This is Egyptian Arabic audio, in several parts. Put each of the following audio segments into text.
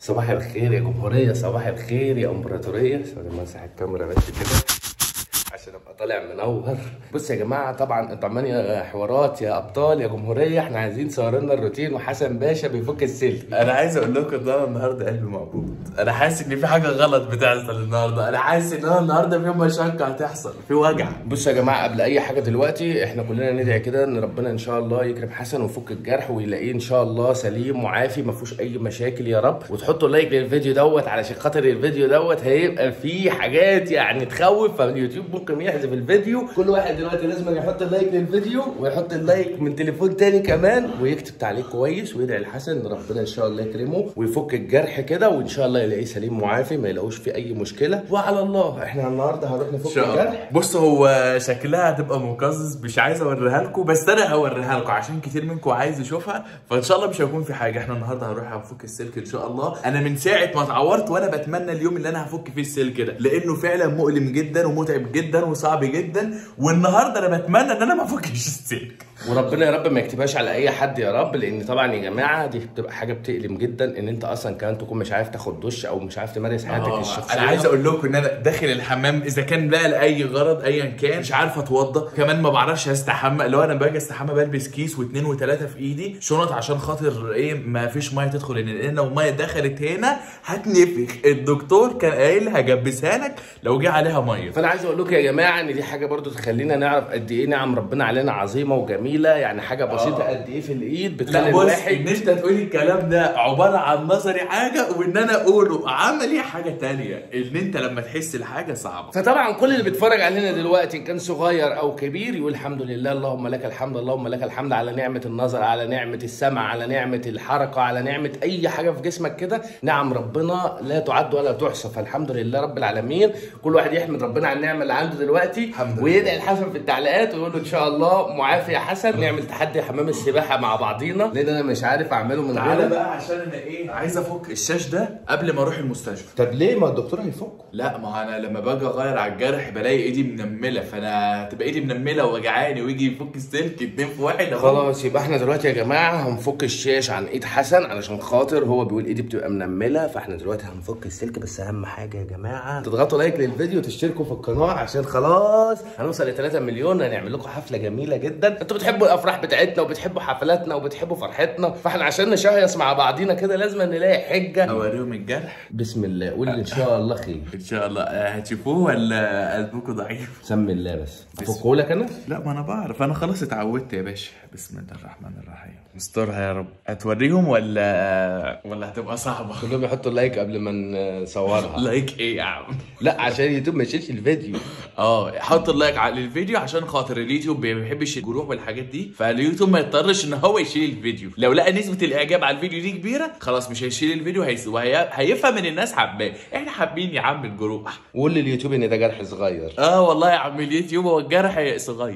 صباح الخير يا جمهورية صباح الخير يا امبراطورية ثواني مسح الكاميرا بس كده عشان ابقى طالع منور بص يا جماعه طبعا طمني حوارات يا ابطال يا جمهوريه احنا عايزين صورنا الروتين وحسن باشا بيفك السلك انا عايز اقول لكم ان انا النهارده قلبي مقبوض انا حاسس ان في حاجه غلط بتحصل النهارده انا حاسس ان انا النهارده في مشقه هتحصل في وجع بص يا جماعه قبل اي حاجه دلوقتي احنا كلنا ندعي كده ان ربنا ان شاء الله يكرم حسن ويفك الجرح ويلاقيه ان شاء الله سليم وعافي ما فيهوش اي مشاكل يا رب وتحطوا لايك للفيديو دوت علشان خاطر الفيديو دوت هيبقى فيه حاجات يعني تخوف فاليوتيوب ممكن يحذف الفيديو كل واحد دلوقتي لازم يحط اللايك للفيديو ويحط اللايك من تليفون تاني كمان ويكتب تعليق كويس ويدعي لحسن ان ربنا ان شاء الله يكرمه ويفك الجرح كده وان شاء الله يلاقيه سليم وعافي ما يلاقوش فيه اي مشكله وعلى الله احنا النهارده هنروح ان نفك شاء الله الجرح بص هو شكلها هتبقى مقزز مش عايز اوريها لكم بس انا هوريها لكم عشان كتير منكم عايز يشوفها فان شاء الله مش هيكون في حاجه احنا النهارده هنروح هنفك السلك ان شاء الله انا من ساعه ما اتعورت وانا بتمنى اليوم اللي انا هفك فيه السلك ده لانه فعلا مؤلم جدا ومتعب جدا وصعب جدا والنهارده انا بتمنى ان انا ما افكش السلك وربنا يا رب ما يكتبهاش على اي حد يا رب لان طبعا يا جماعه دي بتبقى حاجه بتألم جدا ان انت اصلا كمان تكون مش عارف تاخد دش او مش عارف تمارس حياتك آه، الشخصيه انا عايز اقول لكم ان انا داخل الحمام اذا كان بقى لاي غرض ايا كان مش عارف اتوضى كمان ما بعرفش استحمى لو انا باجي استحمى بلبس كيس واثنين وثلاثه في ايدي شنط عشان خاطر ايه ما فيش ميه تدخل هنا لان لو ميه دخلت هنا هتنفخ الدكتور كان قايل هجبسها لك لو جه عليها ميه فانا عايز اقول لكم يا جماعه ان دي حاجه برضو تخلينا نعرف قد ايه نعم ربنا علينا عظيمه وجميله يعني حاجه بسيطه قد ايه في الايد بتخلي لا بص الواحد ان انت تقولي الكلام ده عباره عن نظري حاجه وان انا اقوله عملي حاجه تانية ان انت لما تحس الحاجه صعبه فطبعا كل اللي بيتفرج علينا دلوقتي ان كان صغير او كبير يقول الحمد لله اللهم لك الحمد اللهم لك الحمد على نعمه النظر على نعمه السمع على نعمه الحركه على نعمه اي حاجه في جسمك كده نعم ربنا لا تعد ولا تحصى فالحمد لله رب العالمين كل واحد يحمد ربنا على النعمه اللي عنده دلوقتي الحمد لله. ويدعي لحسن في التعليقات ويقول له ان شاء الله معافي يا حسن نعمل تحدي حمام السباحه مع بعضينا لان انا مش عارف اعمله من تعالى غيرك بقى عشان انا ايه عايز افك الشاش ده قبل ما اروح المستشفى طب ليه ما الدكتور هيفكه لا ما هو انا لما باجي اغير على الجرح بلاقي ايدي منمله فانا تبقى ايدي منمله ووجعاني ويجي يفك السلك اتنين في واحد أهو. خلاص يبقى احنا دلوقتي يا جماعه هنفك الشاش عن ايد حسن علشان خاطر هو بيقول ايدي بتبقى منمله فاحنا دلوقتي هنفك السلك بس اهم حاجه يا جماعه تضغطوا لايك للفيديو وتشتركوا في القناه عشان خلاص هنوصل ل 3 مليون هنعمل لكم حفله جميله جدا انتوا بتحبوا الافراح بتاعتنا وبتحبوا حفلاتنا وبتحبوا فرحتنا فاحنا عشان نشهيص مع بعضينا كده لازم نلاقي حجه اوريهم الجرح بسم الله قول ان شاء الله خير ان شاء الله آه، هتشوفوه ولا قلبكم ضعيف سمي الله بس افكه لك انا لا ما انا بعرف انا خلاص اتعودت يا باشا بسم الله الرحمن الرحيم استرها يا رب هتوريهم ولا ولا هتبقى صعبه كلهم يحطوا لايك قبل ما نصورها لايك ايه يا عم لا عشان يوتيوب ما يشيلش الفيديو اه حط اللايك على الفيديو عشان خاطر اليوتيوب ما بيحبش الجروح والحاجات دي فاليوتيوب ما يضطرش ان هو يشيل الفيديو لو لقى نسبه الاعجاب على الفيديو دي كبيره خلاص مش هيشيل الفيديو هيس... وهي... هيفهم ان الناس حباه احنا حابين يا عم الجروح وقول لليوتيوب ان ده جرح صغير اه والله يا عم اليوتيوب هو الجرح صغير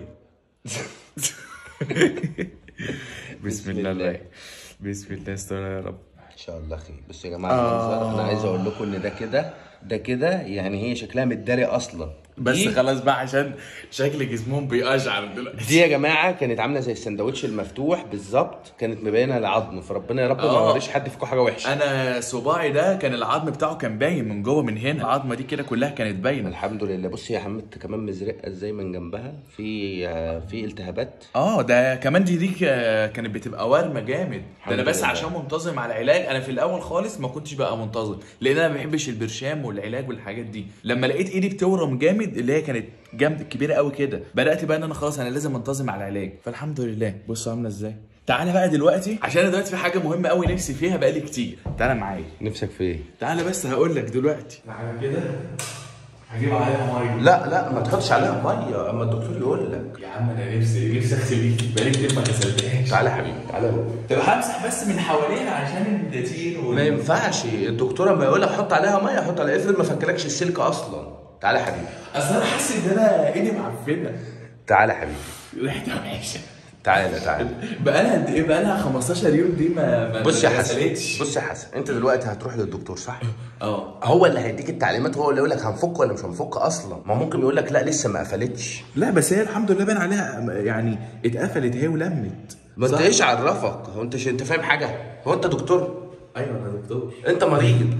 بسم الله الله بسم الله استر يا رب ان شاء الله خير بس يا جماعه المنظر انا عايز اقول لكم ان ده كده ده كده يعني هي شكلها متداري اصلا بس دي- خلاص بقى عشان شكل جسمهم بيقشعر دلوقتي دي يا جماعه كانت عامله زي السندوتش المفتوح بالظبط كانت مبينه العظم فربنا يا رب ما آه. يوريش حد فيكم حاجه وحشه انا صباعي ده كان العظم بتاعه كان باين من جوه من هنا العظمه دي كده كلها كانت باينه الحمد لله بصي يا حمد كمان مزرقه ازاي من جنبها في آه، في التهابات اه ده كمان دي دي ك- كانت بتبقى ورمه جامد ده انا الحمد بس لله. عشان منتظم على العلاج انا في الاول خالص ما كنتش بقى منتظم لان انا ما بحبش البرشام والعلاج والحاجات دي لما لقيت ايدي بتورم جامد اللي هي كانت جامد كبيره قوي كده بدات بقى ان انا خلاص انا لازم انتظم على العلاج فالحمد لله بصوا عامله ازاي تعالى بقى دلوقتي عشان انا دلوقتي في حاجه مهمه قوي نفسي فيها بقالي كتير تعالى معايا نفسك في ايه تعالى بس هقول لك دلوقتي تعالى كده هجيب عليها ميه لا لا ما تحطش عليها ميه اما الدكتور يقول لك يا عم انا نفسي نفسي اغسل ايدي بقالي كتير ما غسلتهاش تعالى يا حبيبي تعالى طب همسح بس من حواليها عشان الدتين ما ينفعش الدكتوره ما يقول لك حط عليها ميه حط عليها افرض ما فكلكش السلك اصلا تعالى يا حبيبي اصل انا حاسس ان انا ايدي معفنه تعالى يا حبيبي ريحتها وحشه تعالى تعالى بقالها قد ايه بقالها 15 يوم دي ما ما بص يا ما حسن غسلتش. بص يا حسن انت دلوقتي هتروح للدكتور صح اه هو اللي هيديك التعليمات وهو اللي يقول لك هنفك ولا مش هنفك اصلا ما ممكن يقول لك لا لسه ما قفلتش لا بس هي الحمد لله باين عليها يعني اتقفلت هي ولمت ما انت صح؟ ايش عرفك هو انت ش... انت فاهم حاجه هو انت دكتور ايوه انا دكتور انت مريض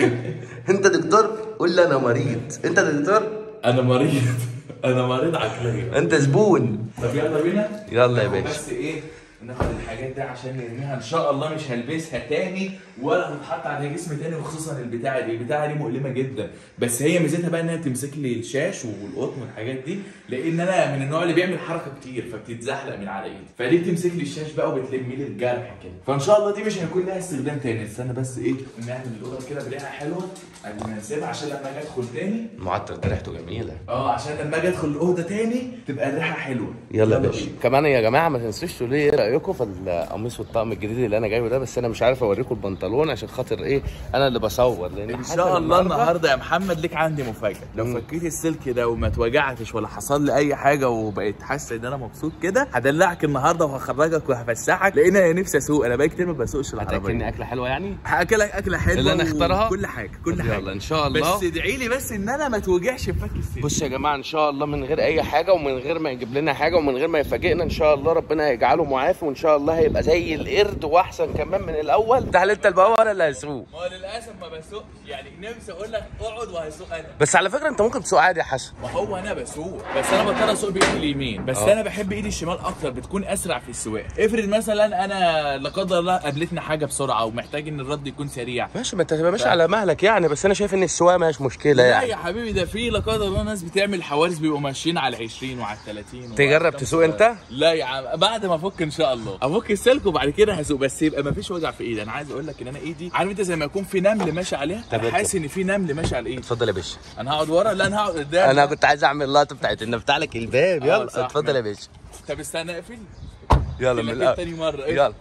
انت دكتور قول لي انا مريض انت دكتور انا مريض انا مريض عقليا انت زبون طب يلا بينا يلا يا ناخد باشا. بس ايه ناخد الحاجات دي عشان نرميها ان شاء الله مش هلبسها تاني ولا هتتحط على جسمي تاني وخصوصا البتاعه دي البتاعه دي مؤلمه جدا بس هي ميزتها بقى انها تمسك لي الشاش والقطن والحاجات دي لان انا من النوع اللي بيعمل حركه كتير فبتتزحلق من على ايدي فدي بتمسك لي الشاش بقى وبتلم لي الجرح كده فان شاء الله دي مش هيكون لها استخدام تاني استنى بس ايه نعمل الاوضه كده بريحه حلوه قبل ما نسيبها عشان لما اجي ادخل تاني المعطر ده ريحته جميله اه عشان لما اجي ادخل الاوضه تاني تبقى الريحه حلوه يلا يا باشا كمان يا جماعه ما تنسوش تقولوا لي ايه رايكم في القميص والطقم الجديد اللي انا جايبه ده بس انا مش عارف اوريكم البنطلون عشان خاطر ايه انا اللي بصور لان ان حسن شاء الله النهاردة- النهارده يا محمد ليك عندي مفاجاه لو مم. فكيت السلك ده وما اتوجعتش ولا حصل لي اي حاجه وبقيت حاسس ان انا مبسوط كده هدلعك النهارده وهخرجك وهفسحك لان انا نفسي اسوق انا بقالي كتير ما بسوقش هتاكلني العربيه اكله حلوه يعني هاكلك اكله حلوه اللي أنا اختارها؟ كل حاجه كل طب حاجه يلا ان شاء الله بس ادعي لي بس ان انا ما توجعش في فك السلك بص يا جماعه ان شاء الله من غير اي حاجه ومن غير ما يجيب لنا حاجه ومن غير ما يفاجئنا ان شاء الله ربنا هيجعله معافي وان شاء الله هيبقى زي القرد واحسن كمان من الاول ده هل انت البوابه ولا اللي هيسوق ما هو للاسف ما بسوقش يعني نفسي اقول لك اقعد وهسوق انا بس على فكره انت ممكن تسوق عادي يا حسن ما هو انا بسوق بس انا بضطر اسوق بايدي اليمين بس آه. أوه. انا بحب ايدي الشمال اكتر بتكون اسرع في السواقه افرض مثلا انا لا قدر الله قابلتني حاجه بسرعه ومحتاج ان الرد يكون سريع ماشي ما انت تبقى ماشي على مهلك يعني بس انا شايف ان السواقه مش مشكله لا يعني يا حبيبي ده في لا قدر الله ناس بتعمل حوادث بيبقوا ماشيين على 20 وعلى 30 تجرب وعلى تسوق انت؟ لا يا عم بعد ما افك ان شاء الله افك السلك وبعد كده هسوق بس يبقى ما فيش وجع في ايدي انا عايز اقول لك ان انا ايدي عارف انت زي ما يكون في نمل ماشي عليها طب انا حاسس ان في نمل ماشي على ايدي اتفضل يا باشا انا هقعد ورا لا انا هقعد قدام انا كنت عايز اعمل اللقطه بتاعت ان افتح لك الباب آه، يلا صح، اتفضل يا باشا طب استنى اقفل يلا من لك الاول تاني مره إيه؟ يلا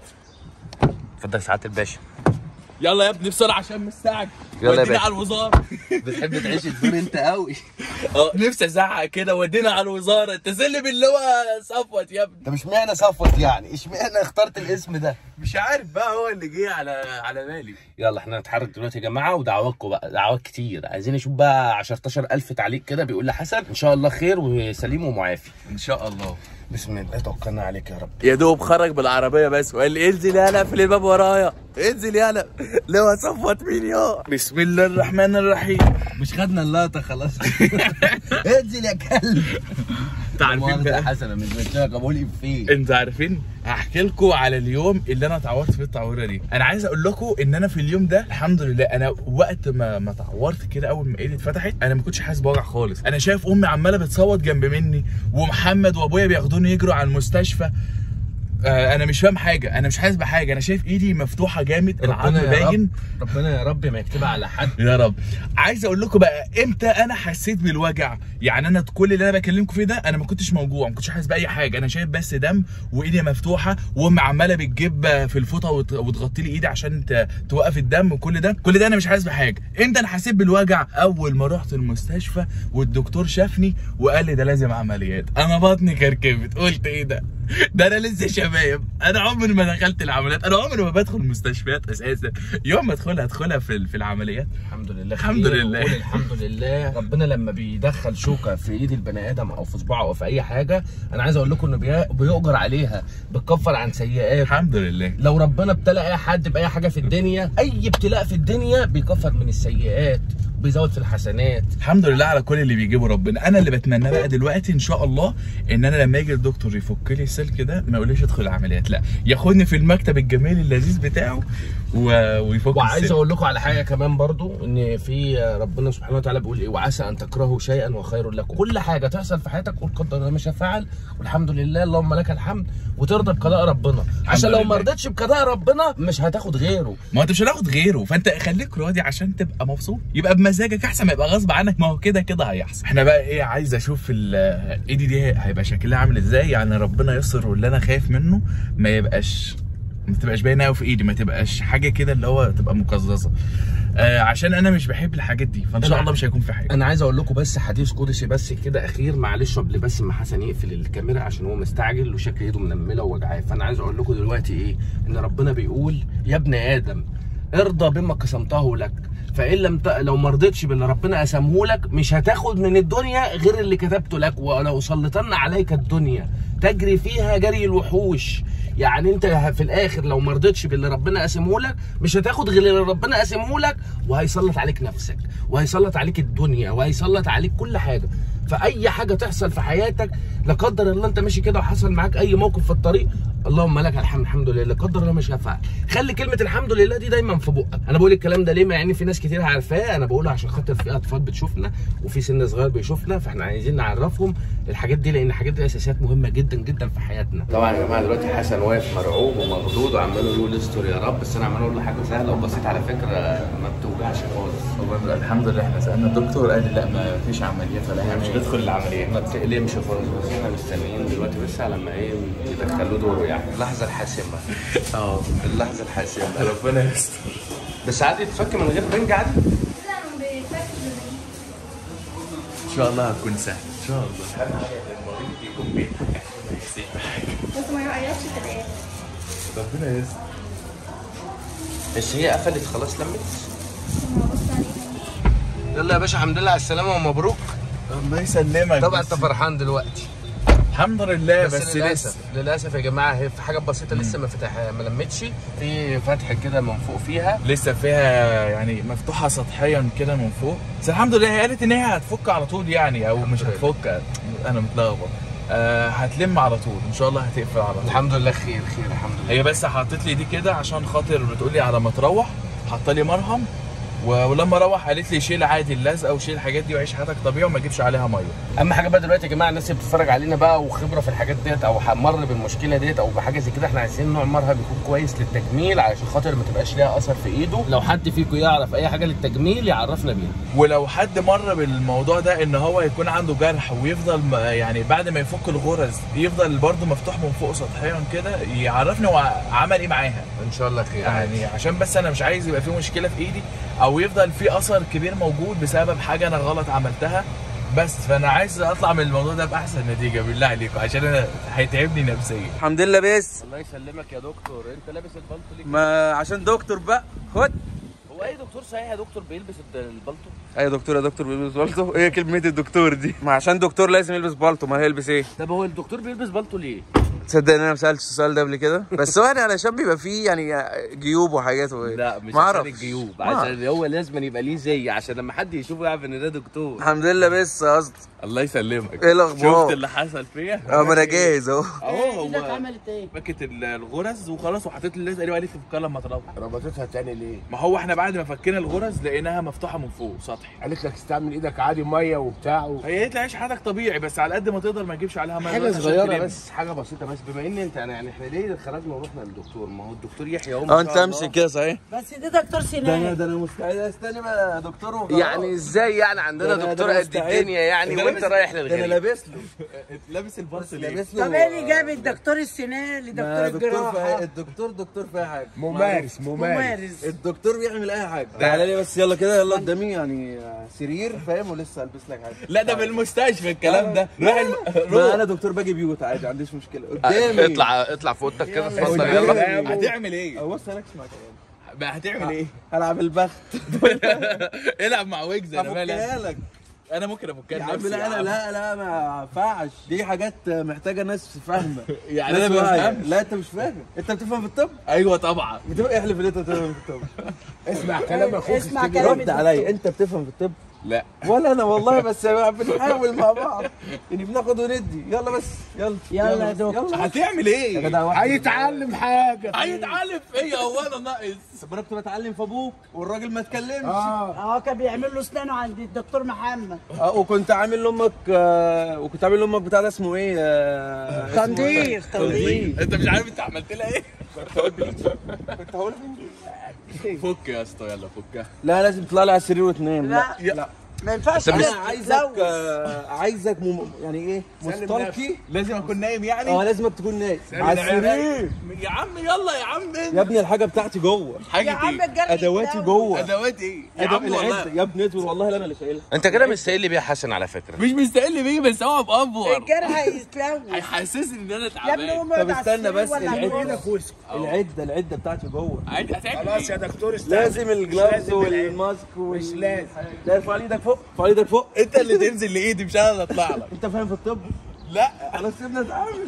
اتفضل سعاده الباشا يلا يا ابني بسرعه عشان مستعجل يلا يا ودينا باشا. على الوزاره بتحب تعيش الدور انت قوي اه نفسي ازعق كده ودينا على الوزاره انت سلم اللي هو صفوت يا ابني طب اشمعنى صفوت يعني اشمعنى اخترت الاسم ده مش عارف بقى هو اللي جه على على بالي يلا احنا نتحرك دلوقتي يا جماعه ودعواتكم بقى دعوات كتير عايزين نشوف بقى 10000 تعليق كده بيقول لحسن ان شاء الله خير وسليم ومعافي ان شاء الله بسم الله توكلنا عليك يا رب يا دوب خرج بالعربيه بس وقال لي انزل يالا اقفل الباب ورايا انزل يالا لو صفوت مين يا بسم الله الرحمن الرحيم مش خدنا اللقطه خلاص انزل يا كلب انت عارفين بقى حسن مش قلت لك بقول فين انتوا عارفين هحكي لكم على اليوم اللي انا اتعورت فيه التعويره دي انا عايز اقول لكم ان انا في اليوم ده الحمد لله انا وقت ما ما اتعورت كده اول ما ايدي اتفتحت انا ما كنتش حاسس بوجع خالص انا شايف امي عماله بتصوت جنب مني ومحمد وابويا بياخدوني يجروا على المستشفى آه انا مش فاهم حاجه انا مش حاسس بحاجه انا شايف ايدي مفتوحه جامد العظم باين ربنا يا رب ما يكتبها على حد يا رب عايز اقول لكم بقى امتى انا حسيت بالوجع يعني انا كل اللي انا بكلمكم فيه ده انا ما كنتش موجوع ما كنتش حاسس باي حاجه انا شايف بس دم وايدي مفتوحه وامي عماله بتجيب في الفوطه وت- وتغطي لي ايدي عشان ت- توقف الدم وكل ده كل ده انا مش حاسس بحاجه امتى انا حسيت بالوجع اول ما رحت المستشفى والدكتور شافني وقال لي ده لازم عمليات انا بطني كركبت قلت ايه ده ده انا لسه شباب انا عمري ما دخلت العمليات انا عمري ما بدخل مستشفيات اساسا يوم ما ادخلها ادخلها في في العمليات الحمد لله الحمد خير لله. وقول الحمد لله ربنا لما بيدخل شوكه في ايد البني ادم او في صباعه او في اي حاجه انا عايز اقول لكم انه بي- بيؤجر عليها بتكفر عن سيئات الحمد لله لو ربنا ابتلى اي حد باي حاجه في الدنيا اي ابتلاء في الدنيا بيكفر من السيئات بيزود في الحسنات الحمد لله على كل اللي بيجيبه ربنا انا اللي بتمناه بقى دلوقتي ان شاء الله ان انا لما يجي الدكتور يفك لي السلك ده ما يقوليش ادخل العمليات لا ياخدني في المكتب الجميل اللذيذ بتاعه و... ويفك وعايز السلك اقول لكم على حاجه كمان برضو ان في ربنا سبحانه وتعالى بيقول ايه وعسى ان تكرهوا شيئا وخير لكم كل حاجه تحصل في حياتك قول قدر الله ما شاء فعل والحمد لله اللهم لك الحمد وترضى بقضاء ربنا عشان لو لله. ما رضيتش بقضاء ربنا مش هتاخد غيره ما انت مش هتاخد غيره فانت خليك راضي عشان تبقى مبسوط يبقى بمزاجك احسن ما يبقى غصب عنك ما هو كده كده هيحصل احنا بقى ايه عايز اشوف ال- ايدي دي هيبقى شكلها عامل ازاي يعني ربنا يستر واللي انا خايف منه ما يبقاش ما تبقاش باينه قوي في ايدي ما تبقاش حاجه كده اللي هو تبقى مقززه آه عشان انا مش بحب الحاجات دي فان شاء أنا- الله مش هيكون في حاجه انا عايز اقول لكم بس حديث قدسي بس كده اخير معلش قبل بس ما حسن يقفل الكاميرا عشان هو مستعجل وشكل ايده منمله ووجعاه فانا عايز اقول لكم دلوقتي ايه ان ربنا بيقول يا ابن ادم ارضى بما قسمته لك فان لم ت... لو ما رضيتش باللي ربنا قسمه لك مش هتاخد من الدنيا غير اللي كتبته لك ولو سلطنا عليك الدنيا تجري فيها جري الوحوش يعني انت في الاخر لو ما رضيتش باللي ربنا قاسمه لك مش هتاخد غير اللي ربنا قاسمه لك وهيسلط عليك نفسك وهيسلط عليك الدنيا وهيسلط عليك كل حاجه فاي حاجه تحصل في حياتك لا قدر الله انت ماشي كده وحصل معاك اي موقف في الطريق اللهم لك الحمد الحمد لله لا قدر الله مش هفعل خلي كلمه الحمد لله دي دايما في بقك انا بقول الكلام ده ليه مع ان في ناس كتير عارفاه انا بقوله عشان خاطر في اطفال بتشوفنا وفي سن صغير بيشوفنا فاحنا عايزين نعرفهم الحاجات دي لان الحاجات دي اساسيات مهمه جدا جدا في حياتنا طبعا يا جماعه دلوقتي حسن واقف مرعوب ومخضوض وعمال يقول استر يا رب بس انا عمال اقول له حاجه سهله وبسيطه على فكره ما بتوجعش خالص هو الحمد لله احنا سالنا الدكتور قال لي لا ما فيش عمليات ولا حاجه مش هندخل العمليات ما بتقلقش خالص بس احنا مستنيين دلوقتي بس على ما ايه يدخلوا دوره يعني اللحظه الحاسمه اه اللحظه الحاسمه ربنا يستر بس عادي يتفك من غير بنج عادي ان شاء الله هتكون سهل ان شاء الله اهم حاجه ان المريض يكون بيضحك ما يحسش بحاجه بس ما يعيطش في الاخر ربنا يستر بس هي قفلت خلاص لمت ما بص عليها يلا يا باشا الحمد لله على السلامه ومبروك الله يسلمك طبعا بس- انت فرحان دلوقتي الحمد لله بس, بس, للاسف لسه للاسف يا جماعه هي في حاجات بسيطه لسه ما فتح ما لمتش في فتح كده من فوق فيها لسه فيها يعني مفتوحه سطحيا كده من فوق بس الحمد لله هي قالت ان هي هتفك على طول يعني او مش هتفك انا متلخبط آه هتلم على طول ان شاء الله هتقفل على طول الحمد لله خير خير الحمد لله هي بس حطت لي دي كده عشان خاطر بتقول لي على ما تروح حاطه لي مرهم و- ولما اروح قالت لي شيل عادي اللزقه وشيل الحاجات دي وعيش حياتك طبيعي وما تجيبش عليها ميه اهم حاجه بقى دلوقتي يا جماعه الناس اللي بتتفرج علينا بقى وخبره في الحاجات ديت او مر بالمشكله ديت او بحاجه زي كده احنا عايزين نوع مرهم يكون كويس للتجميل علشان خاطر ما تبقاش ليها اثر في ايده لو حد فيكم يعرف اي حاجه للتجميل يعرفنا بيها ولو حد مر بالموضوع ده ان هو يكون عنده جرح ويفضل م- يعني بعد ما يفك الغرز يفضل برضه مفتوح من فوق سطحيا كده يعرفني هو عمل ايه معاها ان شاء الله خير يعني عشان بس انا مش عايز يبقى في مشكله في ايدي او يفضل في اثر كبير موجود بسبب حاجه انا غلط عملتها بس فانا عايز اطلع من الموضوع ده باحسن نتيجه بالله عليكم عشان انا هيتعبني نفسيا الحمد لله بس الله يسلمك يا دكتور انت لابس البلطو ليه ما عشان دكتور بقى خد هو اي دكتور صحيح يا دكتور بيلبس البلطو اي دكتور يا دكتور بيلبس بالطو ايه كلمه الدكتور دي ما عشان دكتور لازم يلبس بالطو ما هيلبس ايه طب هو الدكتور بيلبس بلطو ليه تصدق ان انا ما سالتش السؤال ده قبل كده بس هو يعني علشان بيبقى فيه يعني جيوب وحاجات و... لا مش ما عشان أعرفش. الجيوب ما أعرف. عشان هو لازم يبقى ليه زي عشان لما حد يشوفه يعرف ان ده دكتور الحمد لله بس قصد الله يسلمك إيه الأخبار؟ شفت اللي حصل فيا اه ما انا جاهز اهو اهو هو فكت ال- الغرز وخلاص وحطيت اللزقه دي وقالت لي فكها لما تروح ربطتها تاني ليه؟ ما هو احنا بعد ما فكينا الغرز لقيناها مفتوحه من فوق سطحي قالت لك استعمل ايدك عادي ميه وبتاع و... هي قالت لي عيش حياتك طبيعي بس على قد ما تقدر ما تجيبش عليها ميه حاجه دلوقتي عشان صغيره تلم. بس حاجه بسيطه بس بما ان انت انا يعني احنا ليه خرجنا ورحنا للدكتور ما هو الدكتور يحيى اهو ما اه شاء انت الله. امسك كده صحيح بس دي دكتور سنان ده انا مستعد استني بقى يا دكتور وخلاص. يعني ازاي يعني عندنا ده أنا- دكتور ده أنا قد مستعد. الدنيا يعني ده وانت لابس- رايح ده انا للغريب لابس له لابس البلط ليه؟ لابس طب ايه اللي جاب الدكتور السنان ما لدكتور دكتور في الجراحه الدكتور دكتور في اي حاجه ممارس ممارس ممارس الدكتور بيعمل اي حاجه تعالى لي بس يلا كده يلا قدامي يعني سرير فاهم ولسه البس لك حاجه لا ده بالمستشفى الكلام ده روح الم... ما انا دكتور باجي بيوت عادي ما عنديش مشكله قدامي اطلع اطلع في اوضتك كده اتفضل قدامي. يلا هتعمل ايه؟ أه، بص انا اسمعك بقى هتعمل ايه؟ هلعب البخت العب مع ويجز انا مالي افكها لك انا ممكن افكها يا عم نفسي لا يا لا عم. لا لا ما ينفعش دي حاجات محتاجه ناس فاهمه يعني لا أنا ما معايا. بفهمش. لا انت مش فاهم انت بتفهم في الطب ايوه طبعا بتبقى احلف ان انت بتفهم في الطب اسمع كلام اخوك اسمع استجيب. كلام رد عليا انت بتفهم في الطب لا ولا انا والله بس بنحاول مع بعض يعني بناخد وندي يلا بس يلا يلا يا بس، دكتور. يلا هتعمل ايه؟ يا جدع واحد هيتعلم حاجه هيتعلم فيا هو انا ناقص طب انا كنت بتعلم في ابوك والراجل ما اتكلمش اه اه كان بيعمل له اسنانه عند الدكتور محمد اه وكنت عامل لامك آه وكنت عامل لامك بتاع ده اسمه ايه آه اسمه تنظيف إيه؟ تنظيف انت مش عارف انت عملت لها ايه؟ كنت هقول فك يا اسطى يلا فكها لا لازم تطلع لي على السرير وتنام لا لا ما ينفعش انا كده. عايزك تتلوث. آه عايزك مم... يعني ايه مستلقي لازم اكون نايم يعني؟ اه لازمك تكون نايم على السرير يا عم يلا يا عم يا ابني الحاجه بتاعتي جوه يا حاجه عم ايه؟ الجرح ادواتي يتلوث. جوه ادوات ايه؟ يا أدو- عم العده والله يا ابني ادوات والله لا انا اللي شايلها انت كده مستقل بيه يا حسن على فكره مش مستقل بيه بس هو بافور الجرح هيتلوث هيحسسني ان انا يا ابني تعبان قوم طب اقعد على استنى السرير بس ولا على العيد الكرسي. واسكت العده العده بتاعتي جوه عادي هتعمل خلاص ايه؟ يا دكتور استنى لازم الجلافز لازم العيد. والماسك وال... مش لازم. لا ارفع لي ايدك فوق ارفع لي ايدك فوق انت اللي تنزل لايدي مش انا اللي اطلع لك انت فاهم في الطب لا خلاص سيبنا نتعامل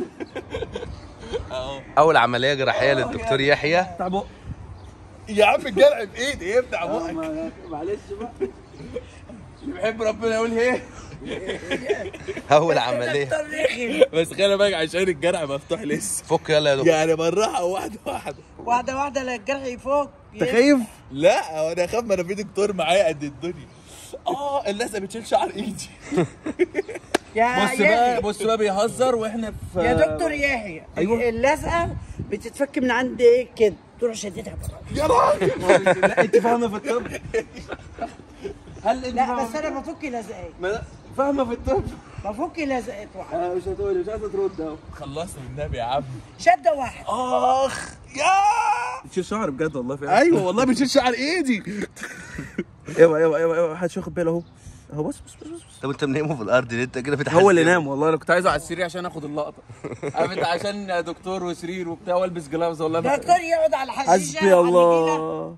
اول عمليه جراحيه للدكتور يحيى بتاع بق يا عم الجرع بايدي يفتح بقك ما- معلش بقى اللي بيحب ربنا يقول ايه اول عمليه دكتور رخم بس خلي بالك عشان الجرع مفتوح لسه فك يلا يا دكتور يعني بالراحه واحده واحده واحده واحده لا الجرح يفوق انت خايف؟ لا هو انا اخاف ما انا في دكتور معايا قد الدنيا اه اللثه بتشيل شعر ايدي يا بص بقى يحيى بص بقى بيهزر واحنا في يا دكتور يحيى أيوة. اللزقه بتتفك من عند ايه كده تروح شديدها بره يا راجل لا انت فاهمه في الطب هل انت لا فاهمة بس انا بفك لزقات ما- فاهمه في الطب بفك لزقات واحده انا مش هتقولي مش عايزه ترد اهو خلصنا النبي يا عم شده واحده اخ يا تشيل شعر بجد والله فعلا ايوه والله بتشيل شعر ايدي ايوه ايوه ايوه ايوه محدش واخد باله اهو اهو بص بص بص, بص. طب انت منيمه في الارض ليه انت كده بتحس هو اللي نام والله انا كنت عايزه على السرير عشان اخد اللقطه عارف انت عشان دكتور وسرير وبتاع والبس جلافز والله ما- دكتور يقعد على حشيشه حسبي على النجيلة. الله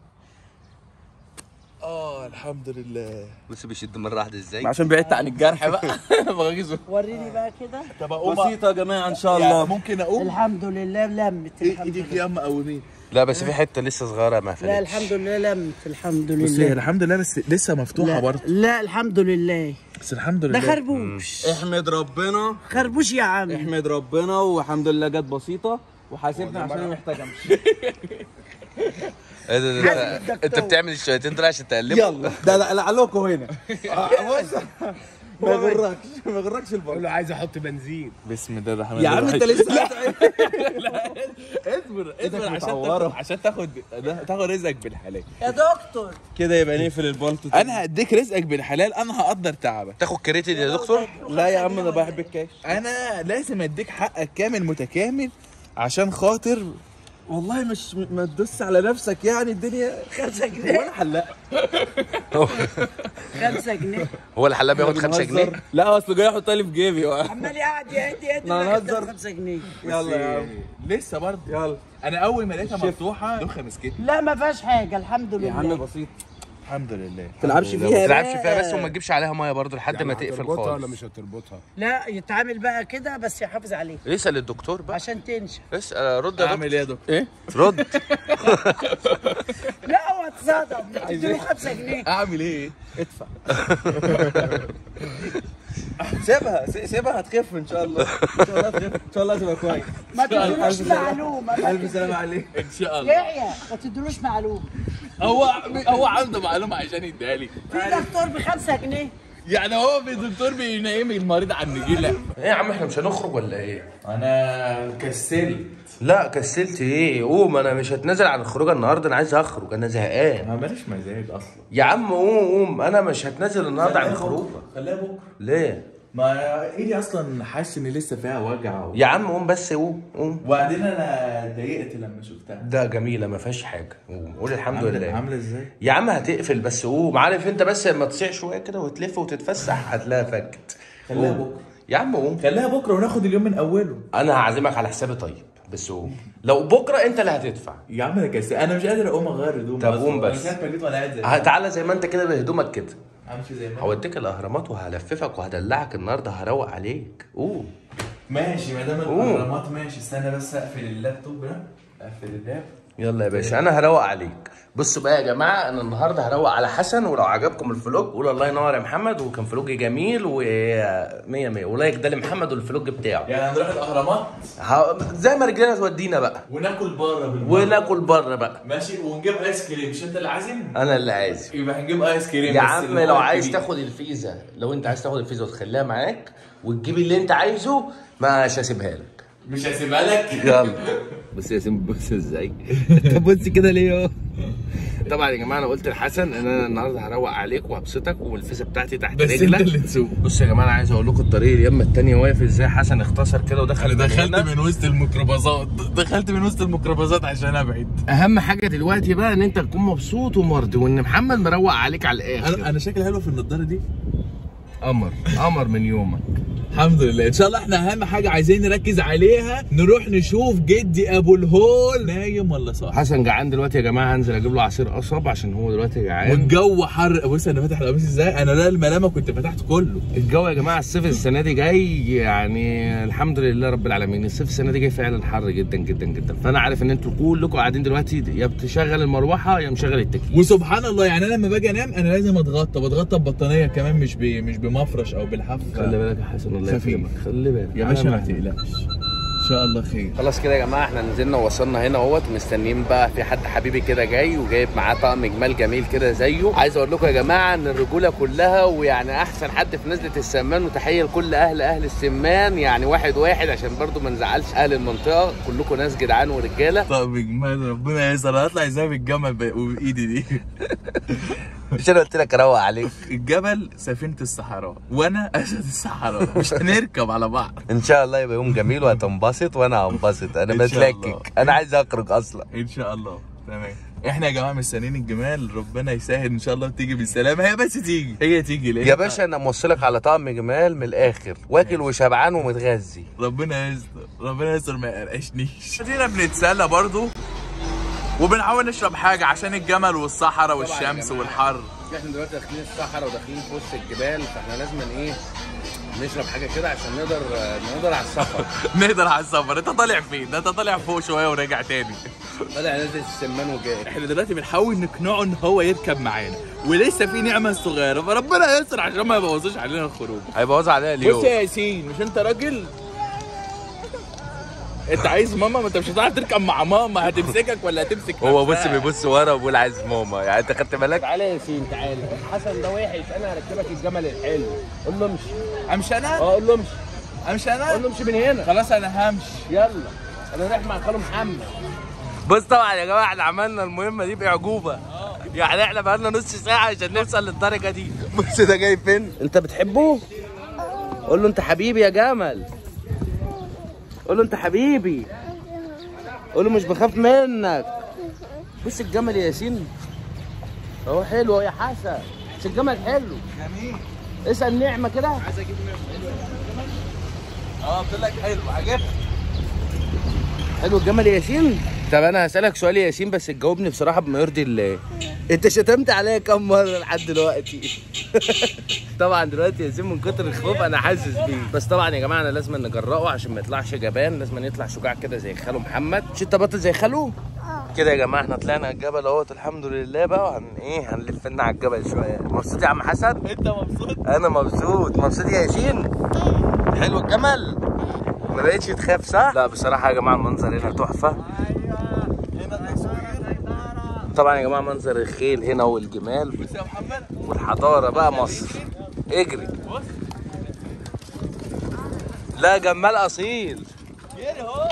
اه الحمد لله بص بيشد مره واحده ازاي عشان بعدت عن الجرح بقى بغيظه وريني بقى كده طب اقوم بسيطه يا جماعه ان شاء يعني الله ممكن اقوم الحمد لله لمت الحمد ايديك لله يا اما قومين لا بس في حته لسه صغيره ما لا فلتش الحمد لله لمت الحمد بس هي لله الحمد لله بس لسه مفتوحه لا, برضه لا الحمد لله بس الحمد ده لله خربوش احمد ربنا خربوش يا عم احمد ربنا والحمد لله جت بسيطه وحاسبنا عشان انا محتاج امشي ايه ده- ده انت انت بتعمل الشويتين دول عشان تقلبه يلا ده لا لعلكم هنا بص ما يغركش ما يغركش قول البر له عايز احط بنزين بسم الله الرحمن يا عم انت لسه اصبر اصبر عشان متعورة. تاخد عشان تاخد تاخد رزقك بالحلال يا دكتور كده يبقى نقفل البلطو انا هديك رزقك بالحلال انا هقدر تعبك تاخد كريتين يا دكتور لا يا عم انا بحب الكاش انا لازم اديك حقك كامل متكامل عشان خاطر والله مش ما تدوس على نفسك يعني الدنيا خمسة جنيه ولا حلاق خمسة جنيه هو الحلاق بياخد 5 جنيه لا اصل جاي يحطها لي في جيبي عمال يقعد يهدي يهدي لا، لغاية نهزر. خمسة جنيه يلا يا عم لسه برضه يلا انا اول ما لقيتها مفتوحه دوخه مسكتني لا ما فيهاش حاجة الحمد يا عم لله بسيط الحمد لله تلعبش ما فيها تلعبش فيها بس وما تجيبش عليها ميه برضو لحد ما تقفل هتربطها ولا خالص مش هتربطها؟ لا يتعامل بقى كده بس يحافظ عليه اسال الدكتور بقى عشان تنشف اسال رد يا اعمل دكتور ايه يا دكتور ايه رد لا هو اتصدم اديله خمسة جنيه اعمل ايه ادفع سيبها سي- سيبها هتخف ان شاء الله ان شاء الله هتخف ان شاء الله هتبقى كويس ما تدلوش ألف سلامة. معلومة الف سلامه عليك ان شاء الله يحيى ما تدلوش معلومة هو هو عنده معلومه عشان يديها لي في دكتور بخمسة جنيه يعني هو في دكتور بينيم المريض على النجيله ايه يا عم احنا مش هنخرج ولا ايه انا كسلت لا كسلت ايه قوم انا مش هتنازل عن الخروجه النهارده انا عايز اخرج انا زهقان ما ماليش مزاج اصلا يا عم قوم قوم انا مش هتنازل النهارده عن الخروجه خليها بكره ليه ما ايدي اصلا حاسس ان لسه فيها وجع و... يا عم قوم بس قوم قوم وبعدين انا اتضايقت لما شفتها ده جميله ما فيهاش حاجه قوم قول الحمد عاملة- لله عامله ازاي؟ يا عم هتقفل بس قوم عارف انت بس لما تصيع شويه كده وتلف وتتفسح هتلاقيها فكت خليها قوم. بكره يا عم قوم خليها بكره وناخد اليوم من اوله انا هعزمك على حسابي طيب بس قوم لو بكره انت اللي هتدفع يا عم انا كسل انا مش قادر اقوم اغير هدومي طب أصلاً. قوم بس. انا كنت جيت وانا قاعد زي ه- تعالى زي ما انت كده بهدومك كده امشي زي ما هوديك الاهرامات وهلففك وهدلعك النهارده هروق عليك قوم ماشي ما دام قوم. الاهرامات ماشي استنى بس اقفل اللابتوب ده اقفل اللاب يلا يا باشا انا هروق عليك بصوا بقى يا جماعه انا النهارده هروق على حسن ولو عجبكم الفلوج قولوا الله ينور يا محمد وكان فلوج جميل و 100 100 ولايك ده لمحمد والفلوج بتاعه يعني هنروح الاهرامات ه- زي ما رجلنا تودينا بقى وناكل بره بالمرة. وناكل بره بقى ماشي ونجيب ايس كريم مش انت اللي عازم انا اللي عايز يبقى هنجيب ايس كريم يا بس عم اللي هو لو عايز الكبير. تاخد الفيزا لو انت عايز تاخد الفيزا وتخليها معاك وتجيب اللي انت عايزه مش هسيبها لك مش هسيبها لك يلا بص يا سيم بص ازاي طب بص كده ليه اهو طبعا يا جماعه انا قلت لحسن ان انا النهارده هروق عليك وهبسطك والفيزا بتاعتي تحت بس انت رجلك اللي تسوق بص يا جماعه انا عايز اقول لكم الطريق اليمه التانية واقف ازاي حسن اختصر كده ودخل انا من دخلت هنا. من وسط الميكروباصات دخلت من وسط الميكروباصات عشان ابعد اهم حاجه دلوقتي بقى ان انت تكون مبسوط ومرضي وان محمد مروق عليك على الاخر انا انا شكلي حلو في النضاره دي قمر قمر من يومك الحمد لله ان شاء الله احنا اهم حاجه عايزين نركز عليها نروح نشوف جدي ابو الهول نايم ولا صاحي حسن جعان دلوقتي يا جماعه هنزل اجيب له عصير قصب عشان هو دلوقتي جعان والجو حر بص انا فاتح القميص ازاي انا لا الملامه كنت فتحت كله الجو يا جماعه الصيف السنه دي جاي يعني الحمد لله رب العالمين الصيف السنه دي جاي فعلا حر جدا جدا جدا فانا عارف ان انتوا كلكم قاعدين دلوقتي يا بتشغل المروحه يا مشغل التكييف وسبحان الله يعني انا لما باجي انام انا لازم اتغطى بتغطى ببطانيه كمان مش ب... مش بمفرش او بالحف خلي بالك يا حسن الله خفيف. يكرمك خلي بالك يا باشا ما تقلقش ان شاء الله خير خلاص كده يا جماعه احنا نزلنا ووصلنا هنا اهوت مستنيين بقى في حد حبيبي كده جاي وجايب معاه طقم جمال جميل كده زيه عايز اقول لكم يا جماعه ان الرجوله كلها ويعني احسن حد في نزله السمان وتحيه لكل اهل اهل السمان يعني واحد واحد عشان برضو ما نزعلش اهل المنطقه كلكم ناس جدعان ورجاله طب جمال ربنا يسر هطلع ازاي بالجمل ب- وبايدي دي مش انا قلت لك اروق عليك الجبل سفينه الصحراء وانا اسد الصحراء مش هنركب على بعض ان شاء الله يبقى يوم جميل وهتنبسط وانا هنبسط انا إن شاء الله. بتلكك انا عايز اخرج اصلا ان شاء الله تمام احنا يا جماعه مستنيين الجمال ربنا يسهل ان شاء الله تيجي بالسلامه هي بس تيجي هي تيجي لأن يا باشا انا موصلك على طقم جمال من الاخر واكل وشبعان ومتغذي ربنا يستر ربنا يستر ما يقرقشنيش ادينا بنتسلى برضو وبنحاول نشرب حاجه عشان الجمل والصحراء والشمس والحر احنا دلوقتي داخلين الصحراء وداخلين في وسط الجبال فاحنا لازم ايه نشرب حاجه كده عشان نقدر نقدر على السفر نقدر على السفر انت طالع فين ده انت طالع فوق شويه وراجع تاني طالع نازل السمان وجاي احنا دلوقتي بنحاول نقنعه ان هو يركب معانا ولسه في نعمه صغيره فربنا يستر عشان ما يبوظوش علينا الخروج هيبوظ عليا بص اليوم يا ياسين مش انت راجل انت عايز ماما ما انت مش هتعرف تركب مع ماما هتمسكك ولا هتمسك هو بص نفسها؟ بيبص ورا وبيقول عايز ماما يعني انت خدت بالك تعالى يا ياسين تعالى حسن ده وحش انا هركبك الجمل الحلو قول له امشي امشي انا اه قول له امشي امشي قول انا له امشي من هنا خلاص انا همشي يلا انا رايح مع خاله محمد بص طبعا يا جماعه احنا عملنا المهمه دي باعجوبه يعني احنا بقالنا نص ساعه عشان نوصل للدرجه دي بص ده جاي فين انت بتحبه قول له انت حبيبي يا جمل قول له انت حبيبي قول له مش بخاف منك بص الجمل يا ياسين هو حلو أهو يا حسن بس الجمل حلو جميل اسال نعمه كده عايز اجيب اه قلت لك حلو عجبك حلو الجمل يا ياسين طب انا هسالك سؤال يا ياسين بس تجاوبني بصراحه بما يرضي الله انت شتمت عليا كم مره لحد دلوقتي طبعا دلوقتي ياسين من كتر الخوف انا حاسس بيه بس طبعا يا جماعه انا لازم نجرأه عشان ما يطلعش جبان لازم يطلع شجاع كده زي خاله محمد مش انت بطل زي خاله كده يا جماعه احنا طلعنا الجبل اهوت الحمد لله بقى وهن ايه هنلف لنا على الجبل شويه مبسوط يا عم حسن انت مبسوط انا مبسوط مبسوط يا ياسين حلو الجمل ما بقتش تخاف صح لا بصراحه يا جماعه المنظر هنا تحفه هنا تصوير طبعا يا جماعه منظر الخيل هنا والجمال بص يا محمد والحضاره بقى مصر اجري لا جمال اصيل جري اهو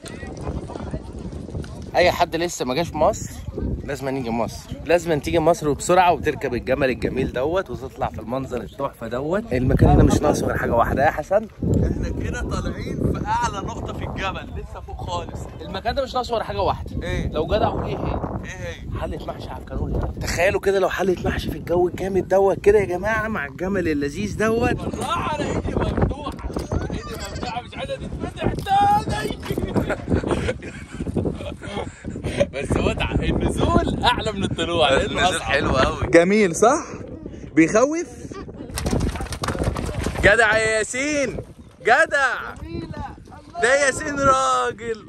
اي حد لسه ما جاش مصر لازم نيجي مصر لازم تيجي مصر وبسرعه وتركب الجمل الجميل دوت وتطلع في المنظر التحفه دوت المكان هنا مش ناقص غير حاجه واحده يا حسن احنا كده طالعين في اعلى نقطه في الجبل لسه فوق خالص المكان ده مش ناقص غير حاجه واحده ايه لو جدع وايه هي ايه هي حلة محشي على الكانون تخيلوا كده لو حلة محشي في الجو الجامد دوت كده يا جماعه مع الجمل اللذيذ دوت بالراحه انا ايدي مفتوحه ايدي مفتوحه مش عايزه تتفتح تاني بس متعه النزول اعلى من الطلوع لانه النزول أصعب. حلو قوي جميل صح بيخوف جدع يا ياسين جدع ده ياسين راجل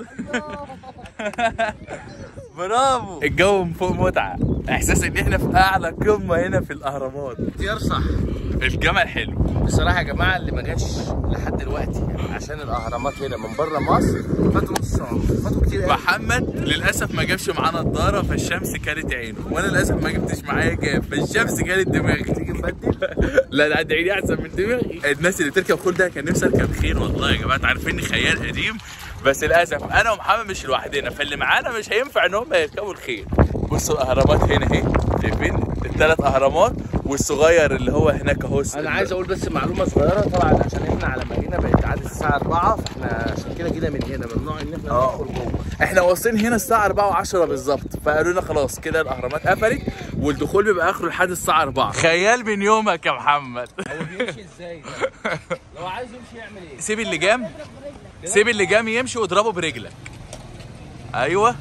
برافو الجو من فوق متعه احساس ان احنا في اعلى قمه هنا في الاهرامات اختيار صح الجمل حلو بصراحه يا جماعه اللي ما جاش لحد دلوقتي عشان الاهرامات هنا من بره مصر فاتوا نص عمر فاتوا كتير قوي محمد للاسف ما جابش معاه نضاره فالشمس كانت عينه وانا للاسف ما جبتش معايا جاب فالشمس كانت دماغي تيجي نبدل لا لا ده عيني احسن من دماغي الناس اللي بتركب خيل ده كان نفسي اركب خيل والله يا جماعه انتوا عارفين خيال قديم بس للاسف انا ومحمد مش لوحدنا فاللي معانا مش هينفع ان هم يركبوا الخيل بصوا الاهرامات هنا اهي شايفين الثلاث اهرامات والصغير اللي هو هناك اهو انا عايز اقول بس معلومه صغيره طبعا عشان احنا على مدينه بقت عدد الساعه 4 فاحنا عشان كده كده من هنا ممنوع ان احنا آه. ندخل جوه احنا واصلين هنا الساعه 4 و10 بالظبط فقالوا لنا خلاص كده الاهرامات قفلت والدخول بيبقى اخره لحد الساعه 4 خيال من يومك يا محمد هو بيمشي ازاي ده؟ لو عايز يمشي يعمل ايه؟ سيب اللي جام سيب اللي جام يمشي واضربه برجلك ايوه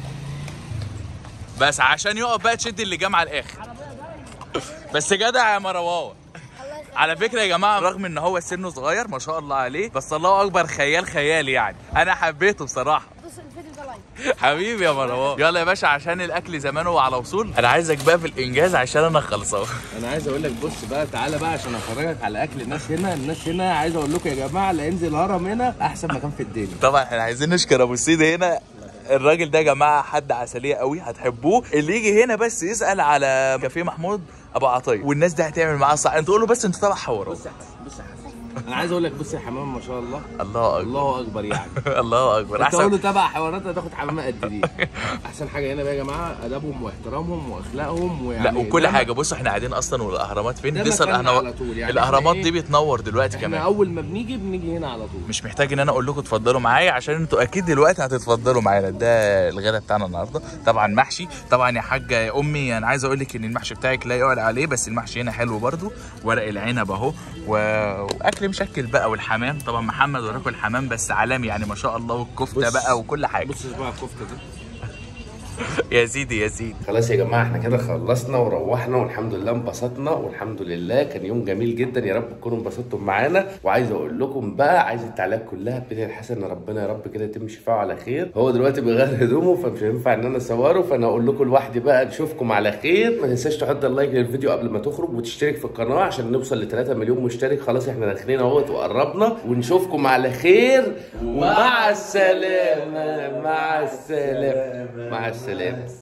بس عشان يقف بقى تشد اللي جام على الاخر بس جدع يا مروان على فكره يا جماعه رغم ان هو سنه صغير ما شاء الله عليه بس الله اكبر خيال خيال يعني انا حبيته بصراحه بص الفيديو ده لايك حبيبي يا مروان يلا يا باشا عشان الاكل زمانه على وصول انا عايزك بقى في الانجاز عشان انا خلصان انا عايز اقول لك بص بقى تعالى بقى عشان افرجك على اكل الناس هنا الناس هنا عايز اقول لكم يا جماعه اللي ينزل الهرم هنا احسن مكان في الدنيا طبعا احنا عايزين نشكر ابو السيد هنا الراجل ده يا جماعه حد عسليه قوي هتحبوه اللي يجي هنا بس يسال على كافيه محمود ابو عطيه والناس دي هتعمل معاه صح انت تقول له بس انت تبع حوارات بص يا حسن بص يا حسن انا عايز اقول لك بص يا حمام ما شاء الله الله اكبر الله اكبر يعني الله اكبر انت قول له احسن تبع حوارات هتاخد حمامه قد دي احسن حاجه هنا بقى يا جماعه ادبهم واحترامهم واخلاقهم ويعني لا وكل ده حاجه بص احنا قاعدين اصلا والاهرامات فين ده لسه مكاننا الاهرامات على طول، يعني الاهرامات احنا دي ايه؟ بتنور دلوقتي احنا كمان اول ما بنيجي بنيجي هنا على طول مش محتاج ان انا اقول لكم اتفضلوا معايا عشان انتوا اكيد دلوقتي هتتفضلوا معانا ده الغدا بتاعنا النهارده طبعا محشي طبعا يا حاجه يا امي انا عايز اقول لك ان المحشي بتاعك لا يعلى عليه بس المحشي هنا حلو برده ورق العنب اهو و... واكل مشكل بقى والحمام طبعا محمد وراكم الحمام بس عالمي يعني ما شاء الله والكفته بص. بقى وكل حاجه بص بقى الكفته دي يا سيدي يا سيدي خلاص يا جماعه احنا كده خلصنا وروحنا والحمد لله انبسطنا والحمد لله كان يوم جميل جدا يا رب تكونوا انبسطتوا معانا وعايز اقول لكم بقى عايز التعليقات كلها بتدعي الحسن ان ربنا يا رب كده يتم شفاعه على خير هو دلوقتي بيغير هدومه فمش هينفع ان انا اصوره فانا اقول لكم لوحدي بقى نشوفكم على خير ما تنساش تحط اللايك للفيديو قبل ما تخرج وتشترك في القناه عشان نوصل ل 3 مليون مشترك خلاص احنا داخلين اهوت وقربنا ونشوفكم على خير ومع السلامه مع السلامه مع السلامه